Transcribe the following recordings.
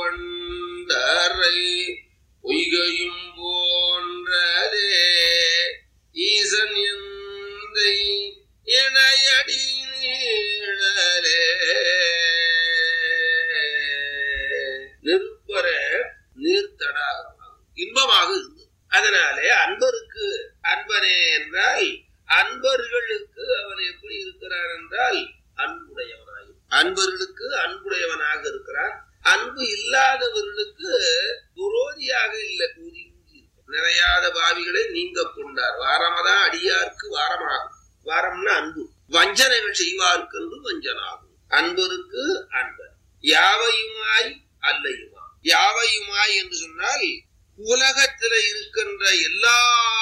வண்டரை பொய்கையும் போன்றதே ஈசன் எந்தை இணையடி நீழலே நெருப்பற நீர்த்தடாகமாக இன்பமாக இருந்தது அதனாலே அன்பருக்கு அன்பனே என்றால் அன்பர்களுக்கு அவன் எப்படி இருக்கிறான் என்றால் அன்புடையவனாக அன்பர்களுக்கு அன்புடையவனாக இருக்கிறான் அன்பு இல்லாதவர்களுக்கு துரோதியாக இல்லை ஒதுங்கி இருக்கிறான். நிறையாத பாவிகளை நீங்க கொண்டார் வாரமதான் அடியார்க்கு வாரமாகும் வாரம்னா அன்பு வஞ்சனைகள் செய்வார்க்கு என்று வஞ்சனாகும் அன்பருக்கு அன்பர் யாவையுமாய் அல்லையுமா யாவையுமாய் என்று சொன்னால் உலகத்துல இருக்கின்ற எல்லா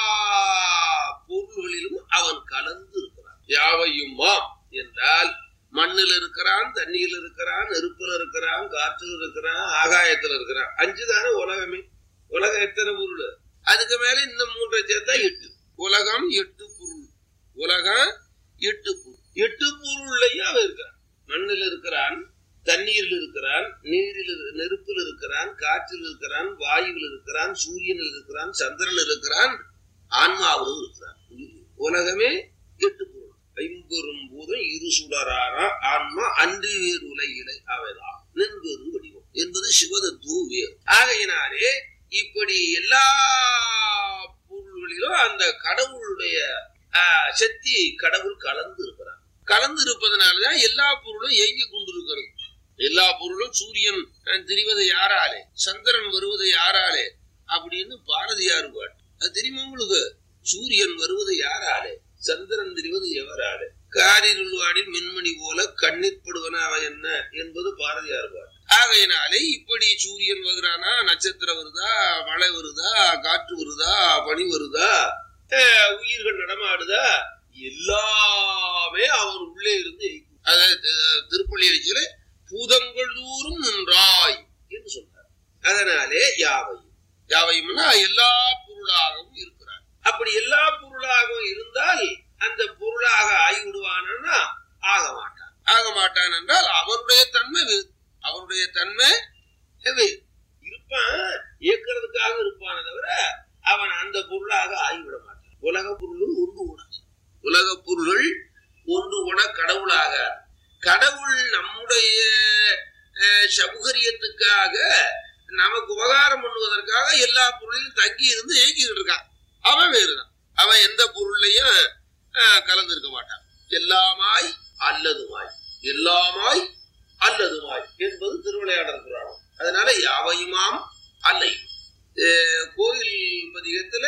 பொருள்களிலும் அவன் கலந்து இருக்கிறான் யாவையுமாம் என்றால் மண்ணில் இருக்கிறான் தண்ணியில் இருக்கிறான் நெருப்புல இருக்கிறான் காற்றில் இருக்கிறான் ஆகாயத்துல இருக்கிறான் அஞ்சு தானே உலகமே உலகம் எத்தனை பொருள் அதுக்கு மேல இந்த மூன்றை சேர்த்தா எட்டு உலகம் எட்டு பொருள் உலகம் எட்டு பொருள் எட்டு பொருள்லையும் அவன் இருக்கிறான் மண்ணில் இருக்கிறான் தண்ணீரில் இருக்கிறான் நீரில் இரு- நெருப்பில் இருக்கிறான் காற்றில் இருக்கிறான் வாயுவில் இருக்கிறான் சூரியனில் இருக்கிறான் சந்திரனில் இருக்கிறான் ஆன்மாவிலும் இருக்கிறான் உலகமே எட்டு பொருள் ஐம்பெரும் பூதம் இரு சுடரான ஆன்மா அன்று வேறு உலகிலை அவைதான் நின்பெரு வடிவம் என்பது சிவதத்துவ வேறு ஆகையினாலே இப்படி எல்லா பொருள்களிலும் அந்த கடவுளுடைய ஆஹ், சக்தி கடவுள் கலந்து இருக்கிறார் கலந்து இருப்பதனாலதான் எல்லா பொருளும் இயங்கி கொண்டிருக்கிறது எல்லா பொருளும் சூரியன் அஹ், திரிவது யாராலே சந்திரன் வருவது யாராலே அப்படின்னு பாரதியார் பாட்டு அது தெரியுமா உங்களுக்கு சூரியன் வருவது யாராலே சந்திரன் திரிவது எவராலே காரிருள்வாடில் மின்மணி போல கண்ணிற்படுவன அவன் என்ன என்பது பாரதியார் பாட்டு ஆகையினாலே இப்படி சூரியன் வருகிறானா நட்சத்திரம் வருதா மழை வருதா காற்று வருதா பனி வருதா அஹ், உயிர்கள் நடமாடுதா எல்லாமே அவன் உள்ளே இருந்து இயக்கும். அதாவது அஹ், திருப்பள்ளி அடிச்சில பூதங்கள் தூரும் நின்றாய் என்று சொன்னார் அதனாலே யாவையும் யாவையும்னா எல்லா பொருளாகவும் இருக்கிறார் அப்படி எல்லா பொருளாகவும் இருந்தால் அந்த பொருளாக ஆகிவிடுவானா ஆக மாட்டான் ஆக மாட்டான் என்றால் அவனுடைய தன்மை வேறு அவனுடைய தன்மை வேறு இருப்பான் இயக்கிறதுக்காக இருப்பானே தவிர அவன் அந்த பொருளாக ஆகிவிட மாட்டான் உலக பொருளும் ஒன்று கூட உலக பொருள்கள் ஒன்று கூட கடவுளாக கடவுள் நம்முடைய அஹ், சௌகரியத்துக்காக நமக்கு உபகாரம் பண்ணுவதற்காக எல்லா பொருளையும் தங்கி இருந்து இயக்கிட்டு இருக்கான் அவன் வேறுதான் அவன் எந்த பொருளையும் அஹ், கலந்திருக்க மாட்டான் எல்லாமாய் அல்லதுமாய் எல்லாமாய் அல்லதுமாய் என்பது திருவிளையாடல் புராணம் அதனால யாவையுமாம் அல்லை அஹ், கோயில் பதிகத்துல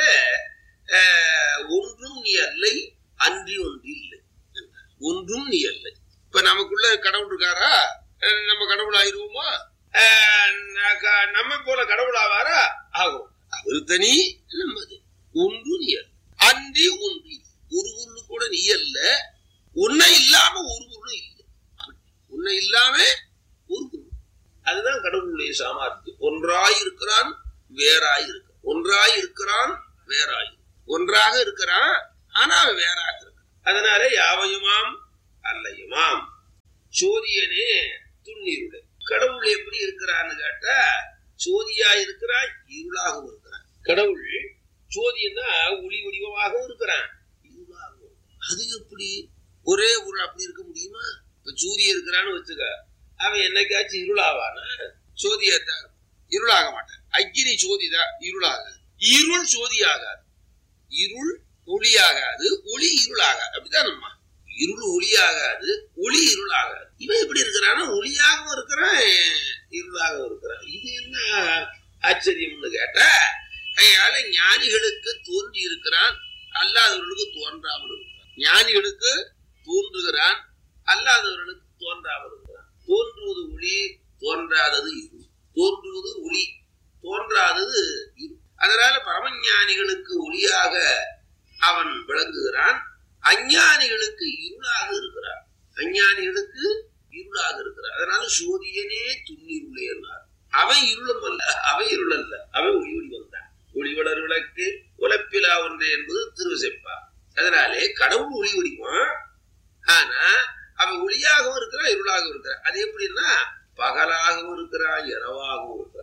அஹ், ஒன்றும் நீ அல்லை அன்றி ஒன்று இல்லை என்றார். ஒன்றும் நீ அல்லை இப்ப நமக்குள்ள கடவுள் இருக்காரா அஹ், நம்ம கடவுள் ஆயிருவோமா அஹ், ந- க- நம்ம போல கடவுள் ஆவாரா ஆகும் அவரு தனி நம்மது ஒன்று நீ அல்ல அன்றி ஒன்று இல்லை. ஒரு பொருள் கூட நீ அல்ல உன்னை இல்லாம ஒரு பொருளும் இல்லை உன்னை இல்லாம ஒரு பொருள் அதுதான் கடவுளுடைய சாமர்த்தியம் ஒன்றாய் இருக்கிறான் வேறாய் இருக்கிறான் ஒன்றாய் இருக்கிறான் வேறாய் இருக்கிறான். ஒன்றாக இருக்கிறான் ஆனா அவன் வேறாக இருக்கிறான் அதனால யாவையுமாம் அல்லையுமாம் சோதியனே துண்ணீருளே கடவுள் எப்படி இருக்கிறான்னு கேட்டா சோதியா இருக்கிறான் இருளாகவும் இருக்கிறான் கடவுள் சோதியன்னா ஒளி வடிவமாகவும் இருக்கிறான் இருளாகவும் இருக்கிறான். அது எப்படி ஒரே பொருள் அப்படி இருக்க முடியுமா இப்ப சூரியன் இருக்கிறான்னு வச்சுக்க அவன் என்னைக்காச்சும் இருளாவானா சோதியத்தான் இருளாக மாட்டான் அக்கினி சோதிதான் இருளாகாது இருள் சோதியாகாது இருள் ஒளியாகாது ஒளி இருளாகாது அப்படிதானம்மா இருள் ஒளியாகாது ஒளி இருளாகாது இவன் எப்படி இருக்கிறான்னா ஒளியாகவும் இருக்கிறான் இருளாகவும் இருக்கிறான் இது என்ன ஆச்சரியம்னு கேட்டா அதனால ஞானிகளுக்கு தோன்றி இருக்கிறான் அல்லாதவர்களுக்கு தோன்றாமல் இருக்கிறான் ஞானிகளுக்கு தோன்றுகிறான் அல்லாதவர்களுக்கு தோன்றாமல் இருக்கிறான் தோன்றுவது ஒளி தோன்றாதது இருள் தோன்றுவது ஒளி தோன்றாதது இருள் அதனால பரமஞானிகளுக்கு ஒளியாக அவன் விளங்குகிறான் அஞ்ஞானிகளுக்கு இருளாக இருக்கிறான் அஞ்ஞானிகளுக்கு இருளாக இருக்கிறான் அதனால சோதியனே துண்ணிருளே என்றார் அவன் இருளும் அல்ல அவன் இருள் அல்ல அவன் ஒளி ஒளி வந்தான் ஒளிவளர் விளக்கு உழைப்பிலா ஒன்றே என்பது திருவசைப்பா அதனாலே கடவுள் ஒளி வடிவான் ஆனா அவன் ஒளியாகவும் இருக்கிறான் இருளாகவும் இருக்கிறான் அது எப்படின்னா பகலாகவும் இருக்கிறான் இரவாகவும் இருக்கிறான்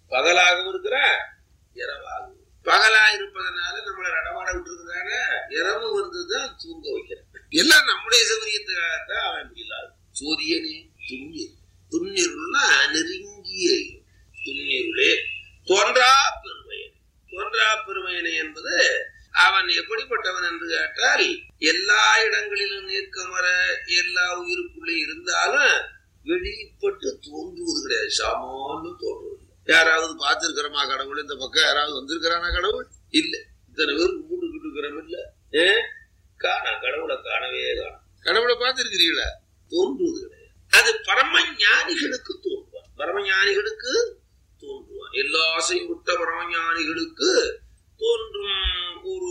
பகலாகவும் இருக்கிறான் இரவாகவும் பகலா இருப்பதனால நம்மளை நடமாட விட்டுருக்கிறான இரவு வந்துதான் தூங்க வைக்கிறான் எல்லாம் நம்முடைய சௌகரியத்துக்காகத்தான் அவன் இப்படி இல்லாது சூரியனே துண்ணீர் துண்ணீர்னா நெருங்கிய துண்ணீருளே தோன்றா பெருமையனை தோன்றா பெருமையனை என்பது அவன் எப்படிப்பட்டவன் என்று கேட்டால் எல்லா இடங்களிலும் நீக்கமர எல்லா உயிருக்குள்ளே இருந்தாலும் வெளிப்பட்டு தோன்றுவது கிடையாது சாமான்னு தோன்றுவது யாராவது பார்த்திருக்கிறோமா கடவுள் இந்த பக்கம் யாராவது வந்திருக்கிறானா கடவுள் இல்ல இத்தனை பேர் கும்பிட்டுக்கிட்டு இருக்கிறோம் இல்ல ஏ காணா கடவுளை காணவே காணும் கடவுளை பார்த்திருக்கிறீங்களா தோன்றுவது கிடையாது அது பரம ஞானிகளுக்கு தோன்றுவான் பரம ஞானிகளுக்கு தோன்றுவான் எல்லா ஆசையும் விட்ட பரம ஞானிகளுக்கு தோன்றும் ஒரு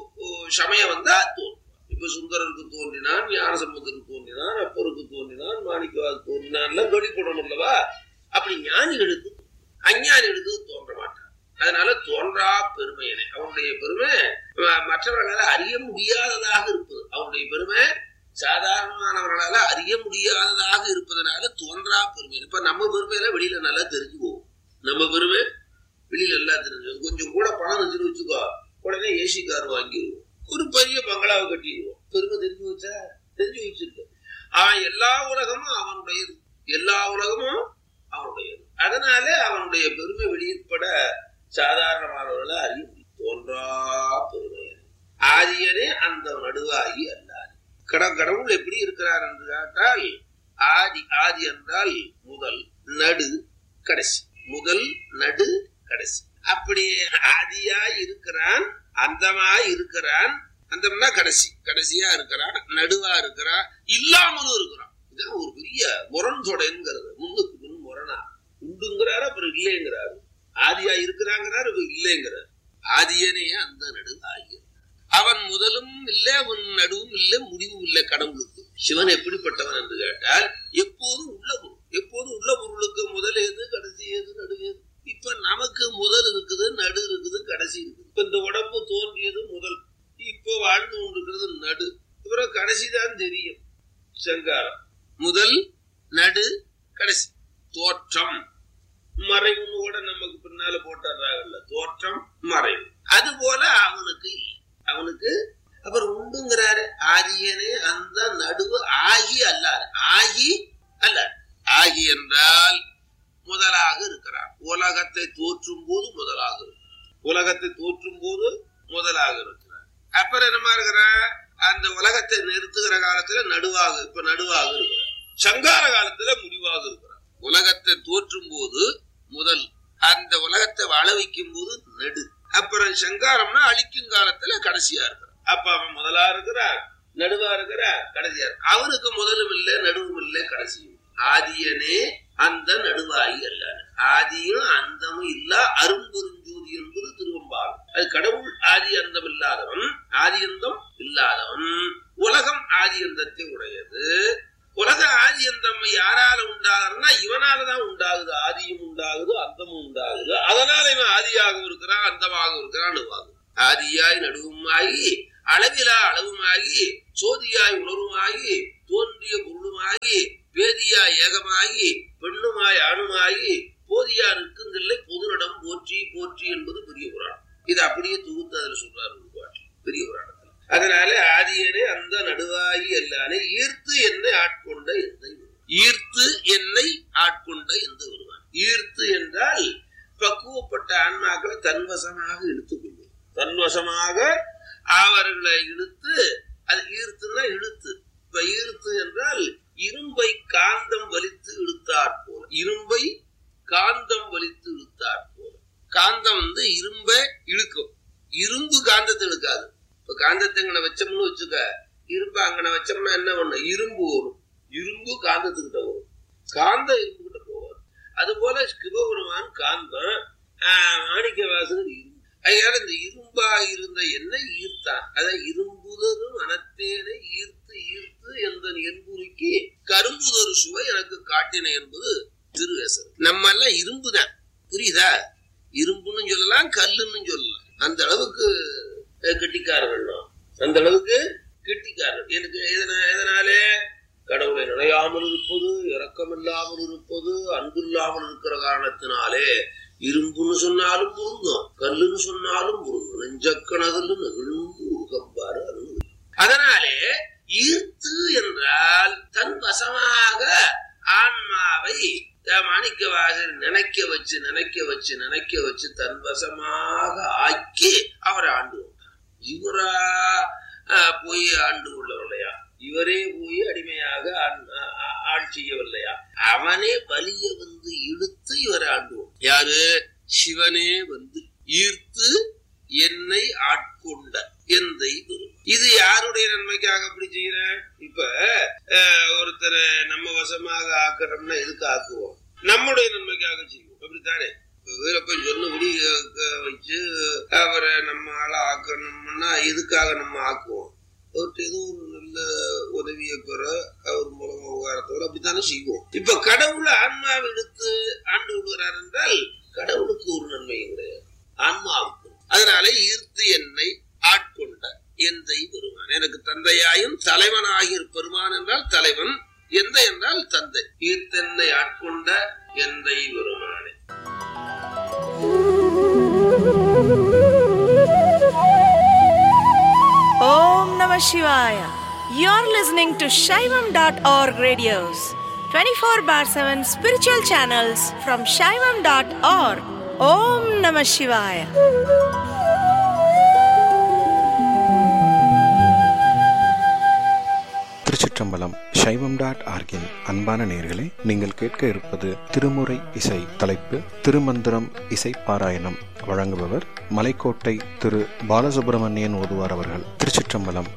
சமயம் வந்தா தோன்றுவான் இப்ப சுந்தரருக்கு தோன்றினான் ஞான சம்பந்தருக்கு தோன்றினான் அப்பருக்கு தோன்றினான் மாணிக்கவாது தோன்றினான் வெளிப்படணும் அல்லவா அப்படி ஞானிகளுக்கு அஞ்ஞானிகளுக்கு தோன்ற மாட்டான் அதனால தோன்றா பெருமையனை அவனுடைய பெருமை மற்றவர்களால் அறிய முடியாததாக இருப்பது அவனுடைய பெருமை சாதாரணமானவர்களால அறிய முடியாததாக இருப்பதனால தோன்றா பெருமை இப்ப நம்ம பெருமையில வெளியில நல்லா தெரிஞ்சு போகும் நம்ம பெருமை வெளியில எல்லாம் தெரிஞ்சு கொஞ்சம் கூட பணம் இருந்துச்சுன்னு வச்சுக்கோ உடனே ஏசி கார் வாங்கிடுவோம் ஒரு பெரிய பங்களாவை கட்டிடுவோம் பெருமை தெரிஞ்சு வச்சா தெரிஞ்சு வச்சிருக்க அவன் எல்லா உலகமும் அவனுடையது எல்லா உலகமும் அவனுடையது அதனால அவனுடைய பெருமை வெளியிற்பட சாதாரணமானவர்களை அறிய முடியும் தோன்றா பெருமை ஆதியனே அந்த நடுவாகி அல்லாது கட கடவுள் எப்படி இருக்கிறார் என்று கேட்டால் ஆதி ஆதி என்றால் முதல் நடு கடைசி முதல் நடு கடைசி அப்படி ஆதியா இருக்கிறான் அந்தமா இருக்கிறான் அந்தம்னா கடைசி கடைசியா இருக்கிறான் நடுவா இருக்கிறான் இல்லாமலும் இருக்கிறான் இதான் ஒரு பெரிய முரண் தொடைங்கிறது முன்னுக்கு முன் முரணா உண்டுங்கிறாரு அப்புறம் இல்லைங்கிறாரு ஆதியா இருக்கிறாங்கிறாரு இல்லைங்கிறார் ஆதியனே அந்த நடு ஆகிய அவன் முதலும் இல்லை அவன் நடுவும் இல்லை முடிவும் இல்லை கடவுளுக்கு சிவன் எப்படிப்பட்டவன் என்று கேட்டால் எப்போதும் உள்ள பொருள் எப்போதும் உள்ள பொருளுக்கு முதல் எது கடைசி எது நடு எது இப்ப நமக்கு முதல் இருக்குது நடு இருக்குது கடைசி இருக்குது இப்ப இந்த உடம்பு தோன்றியது முதல் இப்போ வாழ்ந்து கொண்டிருக்கிறது நடு இவரம் கடைசி தான் தெரியும் சங்காரம் முதல் நடு கடைசி தோற்றம் மறைவுன்னு கூட நமக்கு பின்னால போட்டுறாங்கல்ல தோற்றம் மறைவு அது போல அவனுக்கு இல்லை அவனுக்கு அப்புறம் உண்டுங்கிறாரு ஆதியனே அந்த நடுவு ஆகி அல்லாரு ஆகி அல்லாரு ஆகி என்றால் முதலாக இருக்கிறார் உலகத்தை தோற்றும் போது முதலாக இருக்கிறார் உலகத்தை தோற்றும் போது முதலாக இருக்கிறார் அப்புறம் என்னமா இருக்கிறார் அந்த உலகத்தை நிறுத்துகிற காலத்துல நடுவாக இப்ப நடுவாக இருக்கிறார் சங்கார காலத்துல முடிவாக இருக்கிறார் உலகத்தை தோற்றும் போது முதல் அந்த உலகத்தை வாழ வைக்கும் போது நடு அப்புறம் சங்காரம்னா அழிக்கும் காலத்துல கடைசியா இருக்கிறார் அப்ப அவன் முதலா இருக்கிறார் நடுவா இருக்கிறார் கடைசியா அவனுக்கு முதலும் இல்லை நடுவும் இல்லை கடைசியும் ஆதியனே அந்த நடுவாயி அல்ல ஆதியும் அந்தமும் இல்ல அரும்பெருஞ்சோதி என்பது திருவம்பாகும் அது கடவுள் ஆதி அந்தம் இல்லாதவன் ஆதி அந்தம் இல்லாதவன் உலகம் ஆதி அந்தத்தை உடையது உலக ஆதி அந்தம் யாரால உண்டாகுதுன்னா இவனாலதான் உண்டாகுது ஆதியும் உண்டாகுது அந்தமும் உண்டாகுது அதனால இவன் ஆதியாகவும் இருக்கிறான் அந்தமாகவும் இருக்கிறான் நடுவாகும் ஆதியாய் நடுவுமாகி அளவிலா அளவுமாகி சோதியாய் உணர்வுமாகி தோன்றிய பொருளுமாகி வேதியா ஏகமாகி பெண்ணுமாய் ஆணுமாகி போதியா நிற்குந்தில்லை பொதுநடம் போற்றி போற்றி என்பது பெரிய புராணம் இது அப்படியே தொகுத்து அதுல சொல்றாரு ஒரு பாட்டு பெரிய புராணத்துல அதனால ஆதியனே அந்த நடுவாயி எல்லானே ஈர்த்து என்னை ஆட்கொண்ட எந்தை ஈர்த்து என்னை ஆட்கொண்ட எந்த வருவான் ஈர்த்து என்றால் பக்குவப்பட்ட ஆன்மாக்களை தன்வசமாக இழுத்துக் கொள்வது தன்வசமாக அவர்களை இழுத்து அது ஈர்த்துன்னா இழுத்து இப்ப ஈர்த்து என்றால் இரும்பை காந்தம் வலித்து இழுத்தாற் போல இரும்பை காந்தம் வலித்து இழுத்தாற் போல காந்தம் வந்து இரும்பை இழுக்கும் இரும்பு காந்தத்தை இழுக்காது இப்ப காந்தத்தை இங்கன வச்சோம்னு வச்சுக்க இரும்பு அங்கன வச்சோம்னா என்ன பண்ணும் இரும்பு வரும் இரும்பு காந்தத்துக்கிட்ட வரும் காந்தம் இரும்பு கிட்ட போவாது அது போல சிவபெருமான் காந்தம் மாணிக்க வாசகர் இரும்பு அதனால இந்த இரும்பா இருந்த எண்ணெய் ஈர்த்தான் அதை இரும்புதரும் அனத்தேனை ஈர்த்து ஈர்த்து எந்த என்புரிக்கு கரும்புதொரு சுவை எனக்கு காட்டின என்பது திருவேசர் நம்ம எல்லாம் இரும்பு தான் புரியுதா இரும்புன்னு சொல்லலாம் கல்லுன்னு சொல்லலாம் அந்த அளவுக்கு கெட்டிக்காரர்கள் அந்த அளவுக்கு கெட்டிக்காரர்கள் எனக்கு எதனாலே கடவுளை நினையாமல் இருப்பது இரக்கம் இல்லாமல் இருப்பது அன்பு இல்லாமல் இருக்கிற காரணத்தினாலே இரும்புன்னு சொன்னாலும் பொருந்தும் கல்லுன்னு சொன்னாலும் பொருந்தும் நெஞ்சக்கணதில் நெகிழ்ந்து உருகப்பாரு அருள் அதனாலே ஈர்த்து என்றால் தன் வசமாக ஆன்மாவை மாணிக்க வாசல் நினைக்க வச்சு நினைக்க வச்சு நினைக்க வச்சு தன் வசமாக ஆக்கி அவரை ஆண்டு கொண்டார் இவரா ஆஹ், போய் ஆண்டு கொள்ளவில்லையா இவரே போய் அடிமையாக ஆண்- ஆ- ஆ- ஆள் செய்யவில்லையா அவனே வலிய வந்து இழுத்து இவரை ஆண்டுவோம் யாரு சிவனே வந்து ஈர்த்து என்னை ஆட்கொண்ட எந்தை குரு இது யாருடைய நன்மைக்காக அப்படி செய்யறேன் இப்ப அஹ், ஒருத்தரை நம்ம வசமாக ஆக்குறோம்னா எதுக்கு ஆக்குவோம் நம்முடைய நன்மைக்காக செய்வோம் அப்படித்தானே இப்ப வீரப்பன் சொன்னபடி அஹ், க- வச்சு அவரை நம்ம ஆளா ஆக்கணும்னா எதுக்காக நம்ம ஆக்குவோம் அவர்கிட்ட ஏதோ ஒரு நல்ல உதவியை பெற அவர் மூலமா உபகாரத்தோட அப்படித்தானே செய்வோம் இப்ப கடவுள் ஆன்மாவை எடுத்து ஆண்டு விடுகிறார் என்றால் கடவுளுக்கு ஒரு நன்மையும் கிடையாது ஆன்மாவுக்கு அதனால ஈர்த்து என்னை ஆட்கொண்ட எந்தை பெருமான் எனக்கு தந்தையாயும் தலைவனாகிய பெருமான் என்றால் தலைவன் எந்த என்றால் தந்தை ஈர்த்தென்னை ஆட்கொண்ட எந்தை பெருமானே Om Namah Shivaya. You're listening to Shaivam.org radios, 24 bar 7 spiritual channels from Shaivam.org. Om Namah Shivaya. திருச்சிற்றம்பலம் சைவம் டாட் ஆர்கின் அன்பான நேர்களே நீங்கள் கேட்க இருப்பது திருமுறை இசை தலைப்பு திருமந்திரம் இசை பாராயணம் வழங்குபவர் மலைக்கோட்டை திரு பாலசுப்பிரமணியன் ஓதுவார் அவர்கள் திருச்சிற்றம்பலம்